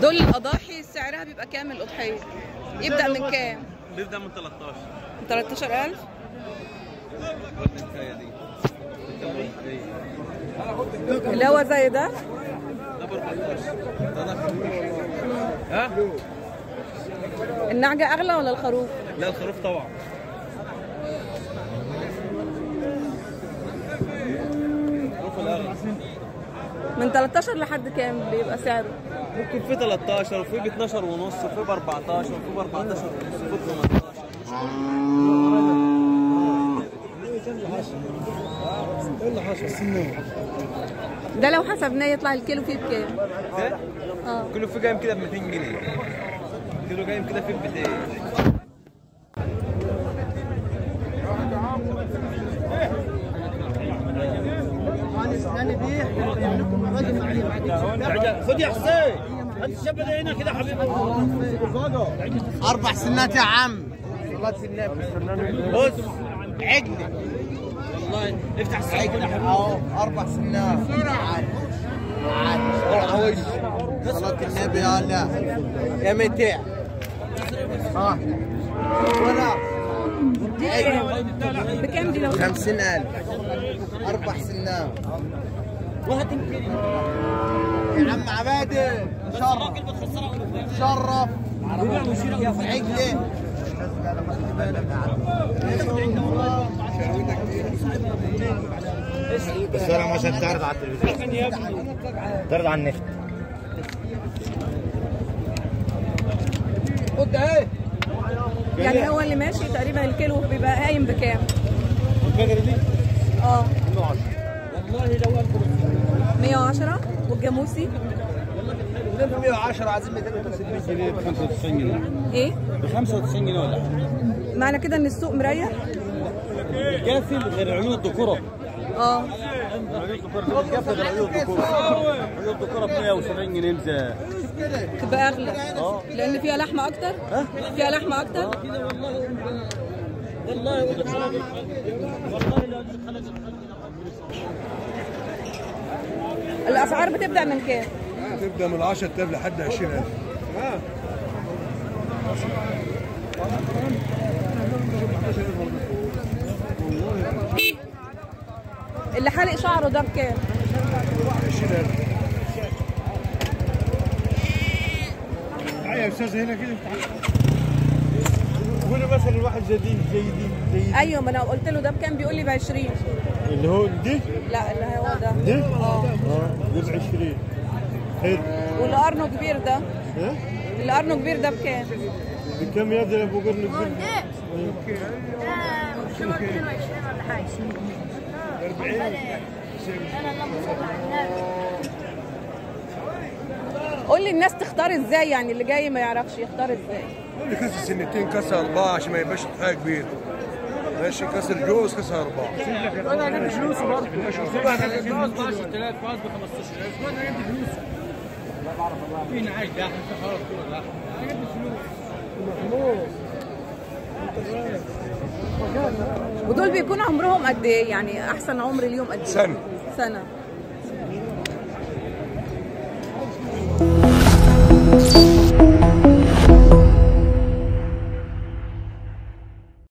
دول الاضاحي سعرها بيبقى كام الاضحيه يبدا من كام بيبدا من 13 من 13000 الحكايه دي اللي هو زي ده ده ب 14 ده ده ها النعجه اغلى ولا الخروف لا الخروف طبعا الخروف الاغلى من 13 لحد كام بيبقى سعره ممكن في 13 وفي ب 12 ونص وفي ب 14 وفي ب 14 ونص وفي ب 18 ده لو حسبناه يطلع الكيلو فيه بكام ده اه كيلو في جايم كده ب 200 جنيه كيلو جايم كده فيه ب 200 خد يا حسين هات الشبه ده هنا كده حبيبي اربع سنات يا عم صلاة النبي بص عجل والله افتح الساعه كده حبيبي اهو اربع سنات عاد عاد اوعى وش صلاة النبي يا لا يا متع اه ولا بكام دي لو خمسين ألف أربع سنات يا عم عبادي شرف شرف عقلي بس انا عشان تعرض على التلفزيون تعرض على النت يعني هو اللي ماشي تقريبا الكيلو بيبقى قايم بكام اه 110 والجاموسي 110 عايزين 250 جنيه ب 95 جنيه ايه ب 95 جنيه ولا حاجه معنى كده ان السوق مريح الكافي غير عيون الذكوره اه الكافي غير عيون الذكوره عيون الذكوره ب 170 جنيه مزاج تبقى اغلى لان فيها لحمه اكتر فيها لحمه اكتر الاسعار بتبدا من كام تبدا من 10000 لحد 20000 اللي حالق شعره ده بكام 20000 تعالى يا استاذ هنا كده قول مثلا واحد جديد زي دي زي دي ايوه ما انا قلت له ده بكام بيقول لي ب 20 اللي هو دي لا اللي هو ده دي اه اه دي ب 20 حلو واللي قرنه كبير ده ها اللي قرنه كبير ده بكام بكم يا ابني ابو قرن كبير قول لي الناس تختار ازاي يعني اللي جاي ما يعرفش يختار ازاي اللي كسر سنتين كسر اربعه عشان ما يبقاش حاجه كبيره ماشي كسر جوز كسر اربعه انا هجيب فلوس برضه ودول بيكون عمرهم قد ايه يعني احسن عمر اليوم قد ايه سنه سنه